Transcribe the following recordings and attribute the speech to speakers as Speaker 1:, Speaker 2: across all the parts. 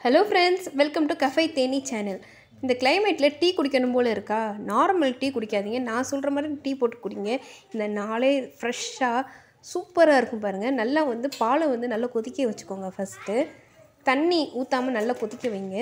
Speaker 1: hello friends welcome to கஃபை Theni channel இந்த கிளைமேட்டில் டீ குடிக்கணும் போல் இருக்கா நார்மல் டீ குடிக்காதீங்க நான் சொல்கிற மாதிரி டீ போட்டு குடிங்க இந்த நாளே ஃப்ரெஷ்ஷாக சூப்பராக இருக்கும் பாருங்கள் நல்லா வந்து பாலை வந்து நல்லா கொதிக்க வச்சுக்கோங்க ஃபஸ்ட்டு தண்ணி ஊற்றாமல் நல்லா கொதிக்க வைங்க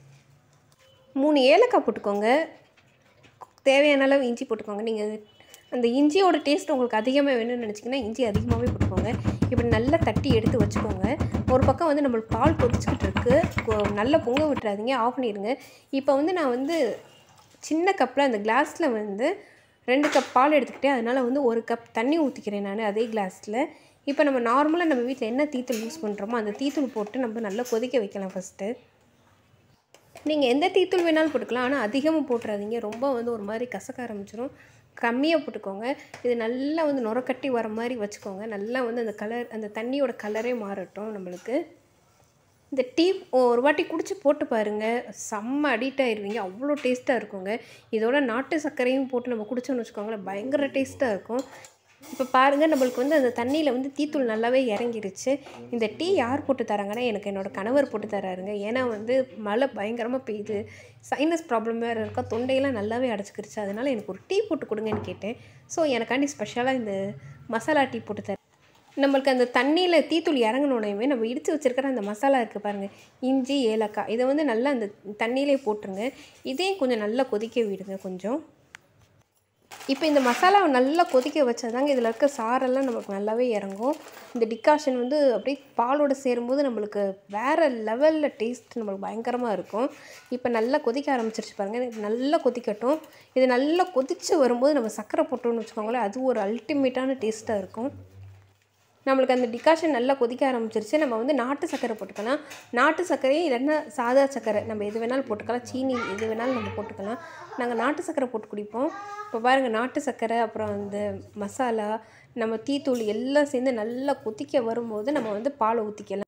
Speaker 1: மூணு ஏலக்காய் போட்டுக்கோங்க தேவையான அளவு இஞ்சி போட்டுக்கோங்க நீங்கள் அந்த இஞ்சியோட டேஸ்ட் உங்களுக்கு அதிகமாக வேணும்னு நினச்சிங்கன்னா இஞ்சி அதிகமாகவே போட்டுக்கோங்க இப்படி நல்லா தட்டி எடுத்து வச்சுக்கோங்க ஒரு பக்கம் வந்து நம்மளுக்கு பால் கொதிச்சுக்கிட்டு இருக்கு கொ- நல்லா பொங்க விட்டுறாதீங்க ஆஃப் பண்ணிடுங்க இப்போ வந்து நான் வந்து சின்ன கப்பில் அந்த கிளாஸில் வந்து ரெண்டு கப் பால் எடுத்துக்கிட்டேன் அதனால் வந்து ஒரு கப் தண்ணி ஊற்றிக்கிறேன் நான் அதே கிளாஸில் இப்போ நம்ம நார்மலாக நம்ம வீட்டில் என்ன தீத்தூள் யூஸ் பண்ணுறோமோ அந்த தீத்தூள் போட்டு நம்ம நல்லா கொதிக்க வைக்கலாம் ஃபஸ்ட்டு நீங்கள் எந்த தீத்தூள் வேணாலும் போட்டுக்கலாம் ஆனால் அதிகமாக போட்டுறாதீங்க ரொம்ப வந்து ஒரு மாதிரி கசக்க ஆரம்பிச்சிடும் கம்மியாக போட்டுக்கோங்க இது நல்லா வந்து நுரக்கட்டி வர மாதிரி வச்சுக்கோங்க நல்லா வந்து அந்த கலர் அந்த தண்ணியோட கலரே மாறட்டும் நம்மளுக்கு இந்த டீ ஒரு வாட்டி குடிச்சு போட்டு பாருங்கள் செம்ம அடிக்ட் ஆயிடுவீங்க அவ்வளோ டேஸ்ட்டாக இருக்குங்க இதோட நாட்டு சர்க்கரையும் போட்டு நம்ம குடிச்சோம்னு வச்சுக்கோங்களேன் பயங்கர டேஸ்ட்டாக இருக்கும் இப்போ பாருங்கள் நம்மளுக்கு வந்து அந்த தண்ணியில் வந்து டீத்தூள் நல்லாவே இறங்கிருச்சு இந்த டீ யார் போட்டு தராங்கன்னா எனக்கு என்னோடய கணவர் போட்டு தராருங்க ஏன்னா வந்து மழை பயங்கரமாக பெய்யுது சைனஸ் ப்ராப்ளம் வேறு இருக்கா தொண்டையெல்லாம் நல்லாவே அடைச்சிக்கிருச்சு அதனால் எனக்கு ஒரு டீ போட்டு கொடுங்கன்னு கேட்டேன் ஸோ எனக்காண்டி ஸ்பெஷலாக இந்த மசாலா டீ போட்டு தரேன் நம்மளுக்கு அந்த தண்ணியில் தீத்தூள் இறங்கினோடனே நம்ம இடித்து வச்சிருக்கிற அந்த மசாலா இருக்குது பாருங்கள் இஞ்சி ஏலக்காய் இதை வந்து நல்லா அந்த தண்ணியிலே போட்டுருங்க இதையும் கொஞ்சம் நல்லா கொதிக்க விடுங்க கொஞ்சம் இப்போ இந்த மசாலாவை நல்லா கொதிக்க வச்சாதாங்க இதில் இருக்க சாரெல்லாம் நமக்கு நல்லாவே இறங்கும் இந்த டிகாஷன் வந்து அப்படியே பாலோடு சேரும்போது நம்மளுக்கு வேறு லெவலில் டேஸ்ட் நம்மளுக்கு பயங்கரமாக இருக்கும் இப்போ நல்லா கொதிக்க ஆரம்பிச்சிருச்சு பாருங்கள் இது நல்லா கொதிக்கட்டும் இது நல்லா கொதித்து வரும்போது நம்ம சர்க்கரை போட்டோம்னு வச்சுக்கோங்களேன் அது ஒரு அல்டிமேட்டான டேஸ்ட்டாக இருக்கும் நம்மளுக்கு அந்த டிகாஷன் நல்லா கொதிக்க ஆரம்பிச்சிருச்சு நம்ம வந்து நாட்டு சர்க்கரை போட்டுக்கலாம் நாட்டு சர்க்கரையே இல்லைன்னா சாதா சர்க்கரை நம்ம எது வேணாலும் போட்டுக்கலாம் சீனி எது வேணாலும் நம்ம போட்டுக்கலாம் நாங்கள் நாட்டு சர்க்கரை போட்டு குடிப்போம் இப்போ பாருங்கள் நாட்டு சர்க்கரை அப்புறம் அந்த மசாலா நம்ம டீத்தூள் எல்லாம் சேர்ந்து நல்லா கொதிக்க வரும்போது நம்ம வந்து பாலை ஊற்றிக்கலாம்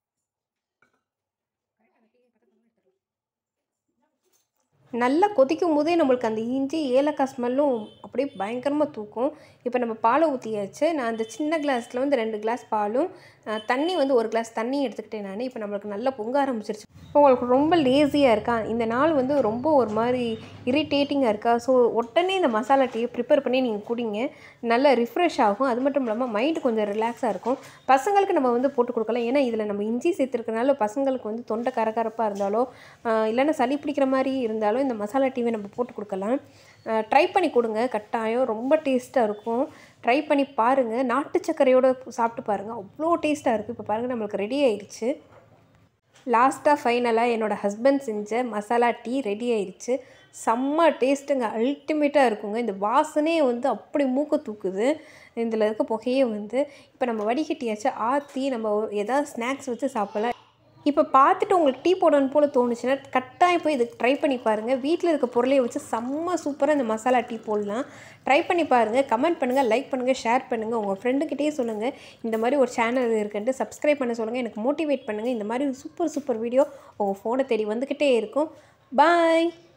Speaker 1: நல்லா கொதிக்கும் போதே நம்மளுக்கு அந்த இஞ்சி ஏலக்காய் ஸ்மெல்லும் அப்படியே பயங்கரமாக தூக்கும் இப்போ நம்ம பாலை ஊற்றியாச்சு நான் அந்த சின்ன கிளாஸில் வந்து ரெண்டு கிளாஸ் பாலும் அஹ், தண்ணி வந்து ஒரு கிளாஸ் தண்ணி எடுத்துக்கிட்டேன் நான் இப்போ நம்மளுக்கு நல்லா பொங்க ஆரம்பிச்சிருச்சு உங்களுக்கு ரொம்ப லேசியாக இருக்கா இந்த நாள் வந்து ரொம்ப ஒரு மாதிரி இரிட்டேட்டிங்காக இருக்கா ஸோ உடனே இந்த மசாலா டீயை ப்ரிப்பேர் பண்ணி நீங்கள் குடிங்க நல்லா ரிஃப்ரெஷ் ஆகும் அது மட்டும் இல்லாமல் மைண்டு கொஞ்சம் ரிலாக்ஸாக இருக்கும் பசங்களுக்கு நம்ம வந்து போட்டு கொடுக்கலாம் ஏன்னா இதில் நம்ம இஞ்சி சேர்த்துருக்கனால பசங்களுக்கு வந்து தொண்டை கரகரப்பாக இருந்தாலோ ஆஹ் இல்லைன்னா சளி பிடிக்கிற மாதிரி இருந்தாலும் இந்த மசாலா டீவை நம்ம போட்டு கொடுக்கலாம் ட்ரை பண்ணி கொடுங்க கட்டாயம் ரொம்ப டேஸ்ட்டாக இருக்கும் ட்ரை பண்ணி பாருங்கள் நாட்டு சர்க்கரையோட சாப்பிட்டு பாருங்கள் அவ்வளோ டேஸ்ட்டாக இருக்குது இப்போ பாருங்கள் நம்மளுக்கு ரெடி ஆயிடுச்சு லாஸ்ட்டாக ஃபைனலாக என்னோடய ஹஸ்பண்ட் செஞ்ச மசாலா டீ ரெடி ஆயிடுச்சு செம்ம டேஸ்ட்டுங்க அல்டிமேட்டாக இருக்குங்க இந்த வாசனையே வந்து அப்படி மூக்க தூக்குது இதில் இருக்க புகையே வந்து இப்போ நம்ம வடிகட்டியாச்சு ஆற்றி நம்ம ஏதாவது ஸ்நாக்ஸ் வச்சு சாப்பிடலாம் இப்போ பார்த்துட்டு உங்களுக்கு டீ போடணும் போல் தோணுச்சுன்னா கட்டாயம் போய் இதுக்கு ட்ரை பண்ணி பாருங்கள் வீட்டில் இருக்க பொருளையை வச்சு செம்ம சூப்பராக இந்த மசாலா டீ போடலாம் ட்ரை பண்ணி பாருங்கள் கமெண்ட் பண்ணுங்கள் லைக் பண்ணுங்கள் ஷேர் பண்ணுங்கள் உங்கள் ஃப்ரெண்டுக்கிட்டே சொல்லுங்கள் இந்த மாதிரி ஒரு சேனல் இருக்குன்ட்டு சப்ஸ்கிரைப் பண்ண சொல்லுங்கள் எனக்கு மோட்டிவேட் பண்ணுங்கள் இந்த மாதிரி சூப்பர் சூப்பர் வீடியோ உங்கள் ஃபோனை தேடி வந்துக்கிட்டே இருக்கும் பாய்